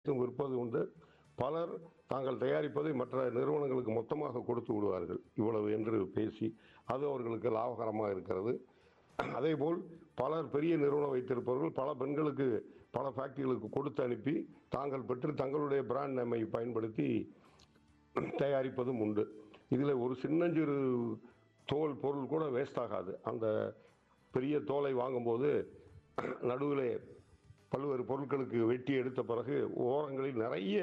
விற்பது உண்டு பலர் தாங்கள் தயாரிப்பதை மற்ற நிறுவனங்களுக்கு மொத்தமாக கொடுத்து விடுவார்கள் இவ்வளவு என்று பேசி அது அவர்களுக்கு லாபகரமாக இருக்கிறது அதேபோல் பலர் பெரிய நிறுவனம் வைத்திருப்பவர்கள் பல பெண்களுக்கு பல ஃபேக்டரிகளுக்கு கொடுத்து அனுப்பி தாங்கள் பெற்று தங்களுடைய பிராண்ட் நேமை பயன்படுத்தி தயாரிப்பதும் உண்டு இதில் ஒரு சின்னஞ்சிறு தோல் பொருள் கூட வேஸ்ட் ஆகாது அந்த பெரிய தோலை வாங்கும்போது நடுவில் பல்வேறு பொருட்களுக்கு வெட்டி எடுத்த பிறகு ஓரங்களில் நிறைய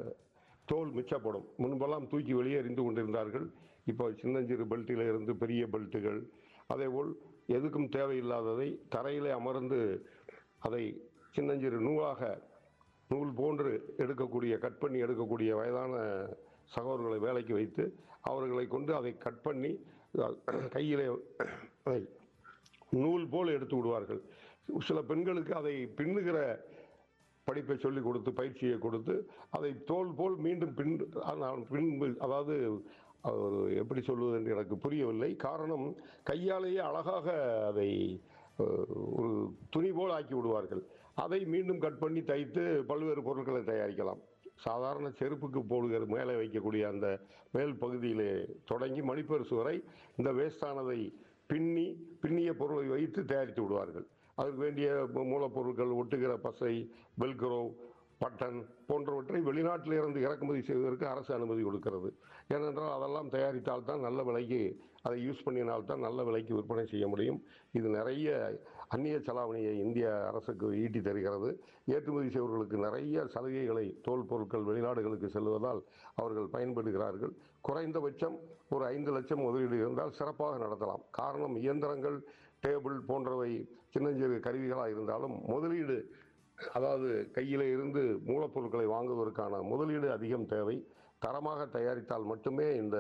தோல் மிச்சப்படும் முன்பெல்லாம் தூக்கி வெளியே எறிந்து கொண்டிருந்தார்கள் இப்போ சின்னஞ்சிறு பெல்ட்டில் இருந்து பெரிய பெல்ட்டுகள் அதேபோல் எதுக்கும் தேவையில்லாததை தரையிலே அமர்ந்து அதை சின்னஞ்சிறு நூலாக நூல் போன்று எடுக்கக்கூடிய கட் பண்ணி எடுக்கக்கூடிய வயதான சகோதரர்களை வேலைக்கு வைத்து அவர்களை கொண்டு அதை கட் பண்ணி கையிலே அதை நூல் போல் எடுத்து விடுவார்கள் சில பெண்களுக்கு அதை பின்னுகிற படிப்பை சொல்லிக் கொடுத்து பயிற்சியை கொடுத்து அதை தோல் போல் மீண்டும் பின் ஆனால் பின்பு அதாவது ஒரு எப்படி சொல்வது என்று எனக்கு புரியவில்லை காரணம் கையாலேயே அழகாக அதை அஹ், ஒரு துணி போல் ஆக்கி விடுவார்கள் அதை மீண்டும் கட் பண்ணி தைத்து பல்வேறு பொருட்களை தயாரிக்கலாம் சாதாரண செருப்புக்கு போடுகிற மேலே வைக்கக்கூடிய அந்த மேல் பகுதியிலே தொடங்கி மணிப்பரிசு வரை இந்த வேஸ்டானதை பின்னி பின்னிய பொருளை வைத்து தயாரித்து விடுவார்கள் அதற்கு வேண்டிய மூ- மூலப்பொருட்கள் ஒட்டுகிற பசை வெல்க்ரோ பட்டன் போன்றவற்றை வெளிநாட்டில் இருந்து இறக்குமதி செய்வதற்கு அரசு அனுமதி கொடுக்கிறது ஏனென்றால் அதெல்லாம் தயாரித்தால் தான் நல்ல விலைக்கு அதை யூஸ் பண்ணினால் தான் நல்ல விலைக்கு விற்பனை செய்ய முடியும் இது நிறைய அந்நிய செலாவணியை இந்திய அரசுக்கு ஈட்டி தருகிறது ஏற்றுமதி செய்வர்களுக்கு நிறைய சலுகைகளை தோல் பொருட்கள் வெளிநாடுகளுக்கு செல்வதால் அவர்கள் பயன்படுகிறார்கள் குறைந்தபட்சம் ஒரு ஐந்து லட்சம் முதலீடு இருந்தால் சிறப்பாக நடத்தலாம் காரணம் இயந்திரங்கள் டேபிள் போன்றவை சின்னஞ்சிறு கருவிகளாக இருந்தாலும் முதலீடு அதாவது கையில இருந்து மூலப்பொருட்களை வாங்குவதற்கான முதலீடு அதிகம் தேவை தரமாக தயாரித்தால் மட்டுமே இந்த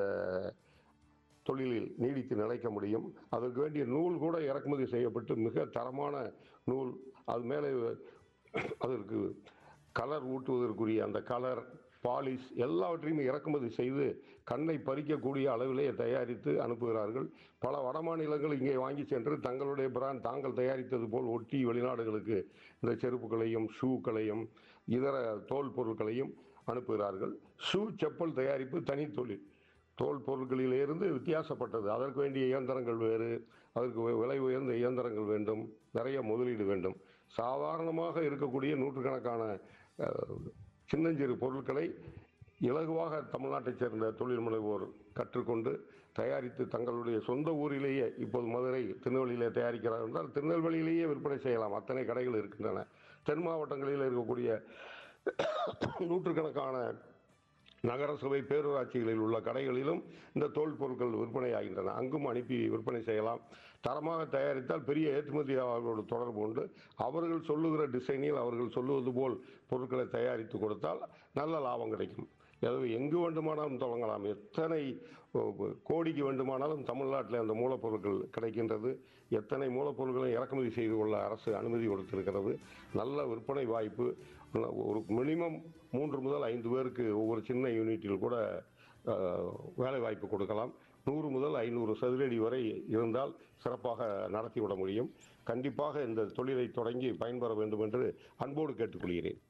தொழிலில் நீடித்து நிலைக்க முடியும் அதற்கு வேண்டிய நூல் கூட இறக்குமதி செய்யப்பட்டு மிக தரமான நூல் அது மேலே அதற்கு கலர் ஊட்டுவதற்குரிய அந்த கலர் பாலிஷ் எல்லாவற்றையும் இறக்குமதி செய்து கண்ணை பறிக்கக்கூடிய அளவிலே தயாரித்து அனுப்புகிறார்கள் பல வடமாநிலங்கள் இங்கே வாங்கி சென்று தங்களுடைய பிராண்ட் தாங்கள் தயாரித்தது போல் ஒட்டி வெளிநாடுகளுக்கு இந்த செருப்புகளையும் ஷூக்களையும் இதர தோல் பொருட்களையும் அனுப்புகிறார்கள் ஷூ செப்பல் தயாரிப்பு தனி தொழில் தோல் பொருட்களிலிருந்து வித்தியாசப்பட்டது அதற்கு வேண்டிய இயந்திரங்கள் வேறு அதற்கு வி- விலை உயர்ந்த இயந்திரங்கள் வேண்டும் நிறைய முதலீடு வேண்டும் சாதாரணமாக இருக்கக்கூடிய நூற்றுக்கணக்கான அஹ், சின்னஞ்சிறு பொருட்களை இலகுவாக தமிழ்நாட்டைச் சேர்ந்த தொழில் முனைவோர் கற்றுக்கொண்டு தயாரித்து தங்களுடைய சொந்த ஊரிலேயே இப்போது மதுரை திருநெல்வேலியிலே தயாரிக்கிறார் என்றால் திருநெல்வேலியிலேயே விற்பனை செய்யலாம் அத்தனை கடைகள் இருக்கின்றன தென் மாவட்டங்களில் இருக்கக்கூடிய நூற்றுக்கணக்கான நகர சபை பேரூராட்சிகளில் உள்ள கடைகளிலும் இந்த தோல் பொருட்கள் விற்பனையாகின்றன அங்கும் அனுப்பி விற்பனை செய்யலாம் தரமாக தயாரித்தால் பெரிய ஏற்றுமதியாளர்களோடு தொடர்பு உண்டு அவர்கள் சொல்லுகிற டிசைனில் அவர்கள் சொல்லுவது போல் பொருட்களை தயாரித்து கொடுத்தால் நல்ல லாபம் கிடைக்கும் எனவே எங்கு வேண்டுமானாலும் தொடங்கலாம் எத்தனை ஓ, கோடிக்கு வேண்டுமானாலும் தமிழ்நாட்டில் அந்த மூலப்பொருட்கள் கிடைக்கின்றது எத்தனை மூலப்பொருட்களை இறக்குமதி செய்து கொள்ள அரசு அனுமதி கொடுத்திருக்கிறது நல்ல விற்பனை வாய்ப்பு ஒரு மினிமம் மூன்று முதல் ஐந்து பேருக்கு ஒவ்வொரு சின்ன யூனிட்டில் கூட அஹ், வேலை வாய்ப்பு கொடுக்கலாம் நூறு முதல் ஐநூறு சதுரடி வரை இருந்தால் சிறப்பாக நடத்திவிட முடியும் கண்டிப்பாக இந்த தொழிலை தொடங்கி பயன்பெற வேண்டும் என்று அன்போடு கேட்டுக்கொள்கிறேன்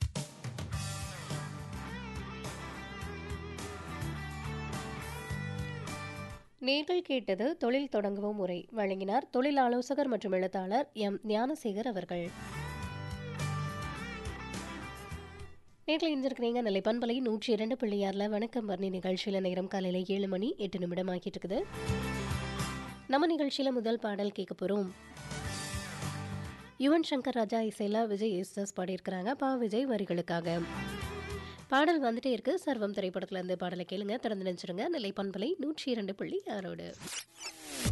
நீங்கள் கேட்டது தொழில் தொடங்கவும் முறை வழங்கினார் தொழில் ஆலோசகர் மற்றும் எழுத்தாளர் எம் ஞானசேகர் அவர்கள் நேரில் இணைஞ்சிருக்கிறீங்க நெல்லை பண்பலை நூற்றி இரண்டு பிள்ளையாரில் வணக்கம் வர்ணி நிகழ்ச்சியில் நேரம் காலையில் ஏழு மணி எட்டு நிமிடம் ஆக்கிட்டு இருக்குது நம்ம நிகழ்ச்சியில் முதல் பாடல் கேட்க போகிறோம் யுவன் சங்கர் ராஜா இசையில் விஜய் ஏசுதாஸ் பாடியிருக்கிறாங்க பா விஜய் வரிகளுக்காக பாடல் வந்துட்டே இருக்கு சர்வம் திரைப்படத்துல இருந்து பாடலை கேளுங்க திறந்து நினைச்சிருங்க நிலை பண்பலை நூற்றி இரண்டு புள்ளி ஆறோடு